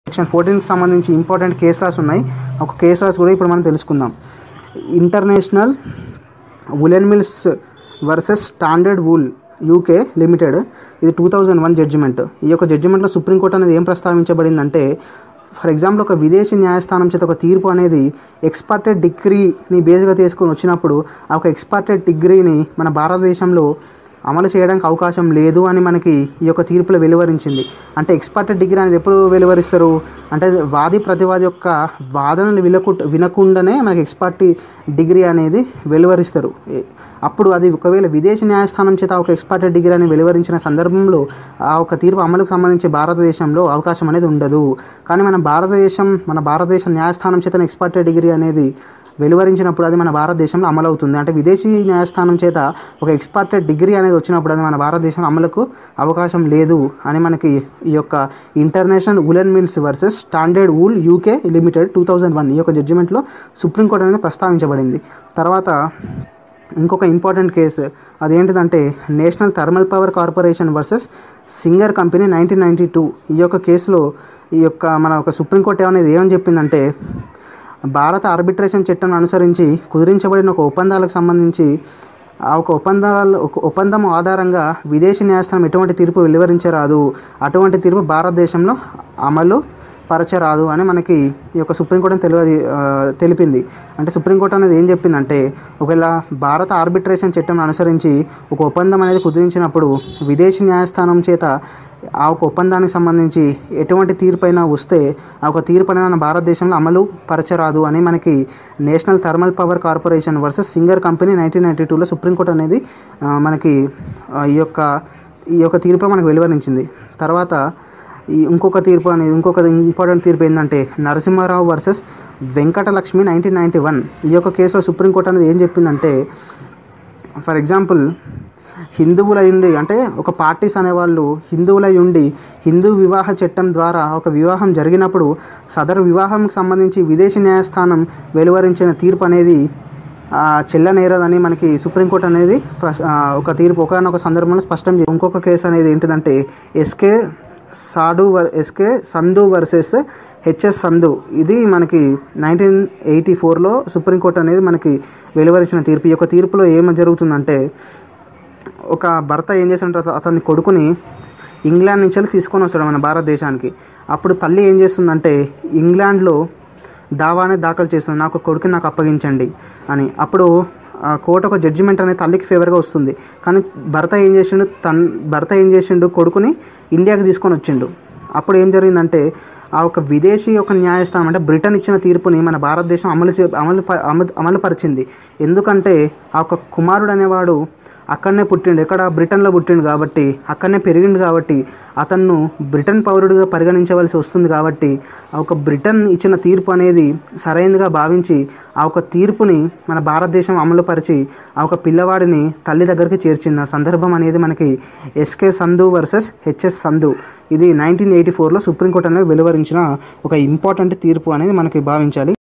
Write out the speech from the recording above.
section ఫోర్టీన్కి సంబంధించి important case laws ఉన్నాయి ఒక కేస్ లాస్ కూడా ఇప్పుడు మనం తెలుసుకుందాం international woollen mills versus standard wool UK limited ఇది టూ థౌజండ్ వన్ జడ్జిమెంట్ ఈ యొక్క జడ్జిమెంట్లో సుప్రీంకోర్టు అనేది ఏం ప్రస్తావించబడిందంటే ఫర్ ఎగ్జాంపుల్ ఒక విదేశీ న్యాయస్థానం చేత ఒక తీర్పు అనేది ఎక్స్పర్టెడ్ డిగ్రీని బేస్గా తీసుకొని వచ్చినప్పుడు ఆ ఒక ఎక్స్పర్టెడ్ డిగ్రీని మన భారతదేశంలో అమలు చేయడానికి అవకాశం లేదు అని మనకి ఈ యొక్క తీర్పులో వెలువరించింది అంటే ఎక్స్పర్టెడ్ డిగ్రీ అనేది ఎప్పుడు వెలువరిస్తారు అంటే వాది ప్రతివాది యొక్క వాదనలు వినకు వినకుండానే మనకి ఎక్స్పర్టీ డిగ్రీ అనేది వెలువరిస్తారు ఏ- అప్పుడు అది ఒకవేళ విదేశీ న్యాయస్థానం చేత ఒక ఎక్స్పర్టెడ్ డిగ్రీ అని వెలువరించిన సందర్భంలో ఆ ఒక తీర్పు అమలుకు సంబంధించి భారతదేశంలో అవకాశం అనేది ఉండదు కానీ మన భారతదేశం మన భారతదేశ న్యాయస్థానం చేత ఎక్స్పర్టెడ్ డిగ్రీ అనేది వెలువరించినప్పుడు అది మన భారతదేశంలో అమలు అవుతుంది అంటే విదేశీ న్యాయస్థానం చేత ఒక ఎక్స్పర్టెడ్ డిగ్రీ అనేది వచ్చినప్పుడు అది మన భారతదేశంలో అమలుకు అవకాశం లేదు అని మనకి ఈ యొక్క international woollen mills versus standard wool UK limited two thousand one ఈ యొక్క జడ్జిమెంట్లో సుప్రీంకోర్టు అనేది ప్రస్తావించబడింది తర్వాత ఇంకొక ఇంపార్టెంట్ కేసు అదేంటిదంటే national thermal power corporation versus Singer company nineteen ninety two ఈ యొక్క కేసులో ఈ యొక్క మన ఒక సుప్రీంకోర్టు ఏమనేది ఏమని చెప్పిందంటే భారత ఆర్బిట్రేషన్ చట్టం అనుసరించి కుదిరించబడిన ఒక ఒప్పందాలకు సంబంధించి ఆ ఒక ఒప్పందాలు ఒక ఒప్పందం ఆధారంగా విదేశీ న్యాయస్థానం ఎటువంటి తీర్పు వెలువరించరాదు అటువంటి తీర్పు భారతదేశంలో అమలు పరచరాదు అని మనకి ఈ యొక్క సుప్రీంకోర్టు తెలియ ఆ, తెలిపింది అంటే సుప్రీంకోర్టు అనేది ఏం చెప్పిందంటే ఒకవేళ భారత ఆర్బిట్రేషన్ చట్టం అనుసరించి ఒక ఒప్పందం అనేది కుదిరించినప్పుడు విదేశీ న్యాయస్థానం చేత ఆ ఒక ఒప్పందానికి సంబంధించి ఎటువంటి తీర్పు అయినా వస్తే ఆ ఒక తీర్పు అనేది మన భారతదేశంలో అమలు పరచరాదు అని మనకి national thermal power corporation versus Singer company nineteen ninety టూలో సుప్రీంకోర్టు అనేది ఆ, మనకి ఆ, ఈ యొక్క ఈ యొక్క తీర్పు మనకు వెలువరించింది తర్వాత ఈ ఇంకొక తీర్పు అనేది ఇంకొక ఇంపార్టెంట్ తీర్పు ఏంటంటే Narasimharao versus Venkatalakshmi nineteen ninety one ఈ యొక్క కేసులో సుప్రీంకోర్టు అనేది ఏం చెప్పిందంటే ఫర్ ఎగ్జాంపుల్ హిందువులై ఉండి అంటే ఒక పార్టీస్ అనేవాళ్ళు హిందువులై ఉండి హిందూ వివాహ చట్టం ద్వారా ఒక వివాహం జరిగినప్పుడు సదరు వివాహంకి సంబంధించి విదేశీ న్యాయస్థానం వెలువరించిన తీర్పు అనేది ఆ, చెల్లనేరదని మనకి సుప్రీంకోర్టు అనేది ప్రస్- ఆ, ఒక తీర్పు ఒకనొక సందర్భంలో స్పష్టం చేసింది ఇంకొక కేసు అనేది ఏంటిదంటే ఎస్కే సాడు వర్ SK Sandhu versus HS Sandhu ఇది మనకి నైన్టీన్ ఎయిటీ ఫోర్లో సుప్రీంకోర్టు అనేది మనకి వెలువరించిన తీర్పు ఈ యొక్క తీర్పులో ఏం జరుగుతుందంటే ఒక భర్త ఏం చేస్తుంటే అతని కొడుకుని ఇంగ్లాండ్ నుంచి వెళ్ళి తీసుకొని వస్తాడు మన భారతదేశానికి అప్పుడు తల్లి ఏం చేస్తుందంటే ఇంగ్లాండ్లో దావానే దాఖలు చేస్తుంది నాకు కొడుకుని నాకు అప్పగించండి అని అప్పుడు ఆ కోర్టు ఒక జడ్జిమెంట్ అనేది తల్లికి ఫేవర్గా వస్తుంది కానీ భర్త ఏం చేసిండు తన్ భర్త ఏం చేసిండు కొడుకుని ఇండియాకి తీసుకొని వచ్చిండు అప్పుడు ఏం జరిగిందంటే ఆ ఒక విదేశీ ఒక న్యాయస్థానం అంటే బ్రిటన్ ఇచ్చిన తీర్పుని మన భారతదేశం అమలు చే అమలు ప- అమలు అమలుపరిచింది ఎందుకంటే ఆ ఒక కుమారుడు అనేవాడు అక్కడనే పుట్టిండు ఎక్కడ బ్రిటన్లో పుట్టిండు కాబట్టి అక్కడనే పెరిగిండు కాబట్టి అతన్ను బ్రిటన్ పౌరుడిగా పరిగణించవలసి వస్తుంది కాబట్టి ఆ ఒక బ్రిటన్ ఇచ్చిన తీర్పు అనేది సరైనదిగా భావించి ఆ ఒక తీర్పుని మన భారతదేశం అమలుపరిచి ఆ ఒక పిల్లవాడిని తల్లి దగ్గరికి చేర్చింది ఆ సందర్భం అనేది మనకి SK Sandhu versus HS Sandhu ఇది నైన్టీన్ ఎయిటీ ఫోర్లో సుప్రీంకోర్టు అనేది వెలువరించిన ఒక ఇంపార్టెంట్ తీర్పు అనేది మనకి భావించాలి